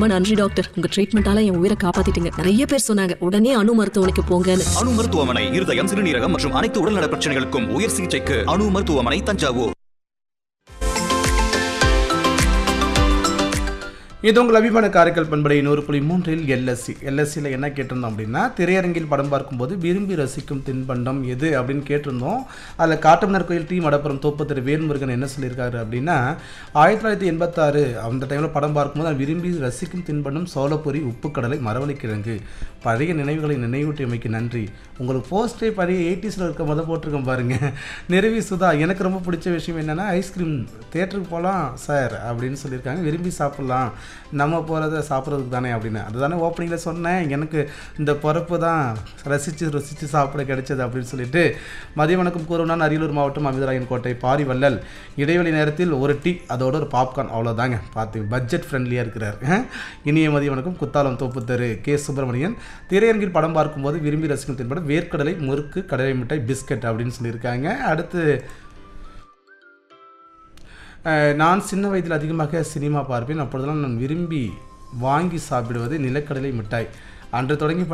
ரொம்ப நன்றி டாக்டர் உங்க ட்ரீட்மெண்டால என் உயிரை காப்பாத்திட்டீங்க நிறைய பேர் சொன்னாங்க உடனே அணு மருத்துவமனைக்கு போங்கன்னு அணு மருத்துவமனை இருதயம் சிறுநீரகம் மற்றும் அனைத்து உடல்நல பிரச்சனைகளுக்கும் உயர் சிகிச்சைக்கு அணு மருத்துவமனை தஞ்சாவூர் இது உங்கள் அபிமான காரைக்கால் பண்படை நூறு புள்ளி மூன்றில் எல்எஸ்சி எல்எஸ்சியில் என்ன கேட்டிருந்தோம் அப்படின்னா திரையரங்கில் படம் பார்க்கும்போது விரும்பி ரசிக்கும் தின்பண்டம் எது அப்படின்னு கேட்டிருந்தோம் அதில் காட்டமனர் கோயில் டி மடப்புறம் தோப்பு திரு வேல்முருகன் என்ன சொல்லியிருக்காரு அப்படின்னா ஆயிரத்தி தொள்ளாயிரத்தி எண்பத்தாறு அந்த டைமில் படம் பார்க்கும்போது நான் விரும்பி ரசிக்கும் தின்பண்டம் சோளப்பொரி உப்புக்கடலை மரவள்ளிக்கிழங்கு பழைய நினைவுகளை நினைவூட்டியமைக்கு நன்றி உங்களுக்கு போஸ்டே பழைய எயிட்டிஸில் இருக்க முத போட்டிருக்கேன் பாருங்க நிறுவி சுதா எனக்கு ரொம்ப பிடிச்ச விஷயம் என்னென்னா ஐஸ்கிரீம் தேட்டருக்கு போகலாம் சார் அப்படின்னு சொல்லியிருக்காங்க விரும்பி சாப்பிட்லாம் நம்ம போகிறத சாப்பிட்றதுக்கு தானே அப்படின்னு அதுதானே ஓப்பனிங்கில் சொன்னேன் எனக்கு இந்த பிறப்பு தான் ரசித்து ருசித்து சாப்பிட கிடைச்சது அப்படின்னு சொல்லிட்டு மதிய வணக்கம் கூறுவனான் அரியலூர் மாவட்டம் அமிதராயன் கோட்டை பாரிவள்ளல் இடைவெளி நேரத்தில் ஒரு டீ அதோட ஒரு பாப்கார்ன் அவ்வளோதாங்க பார்த்து பட்ஜெட் ஃப்ரெண்ட்லியாக இருக்கிறார் அஹ். இனிய மதிய வணக்கம் குத்தாலம் தோப்புத்தரு கே சுப்பிரமணியன் திரையரங்கில் படம் பார்க்கும்போது விரும்பி ரசிக்கும் தின்படம் வேர்க்கடலை முறுக்கு கடலை மிட்டாய் பிஸ்கட் அப்படின்னு சொல்லியிருக்காங்க அடுத்து அஹ், நான் சின்ன வயதில் அதிகமாக சினிமா பார்ப்பேன் அப்பொழுதெல்லாம் நான் விரும்பி வாங்கி சாப்பிடுவது நிலக்கடலை மிட்டாய் அன்று தொடங்கி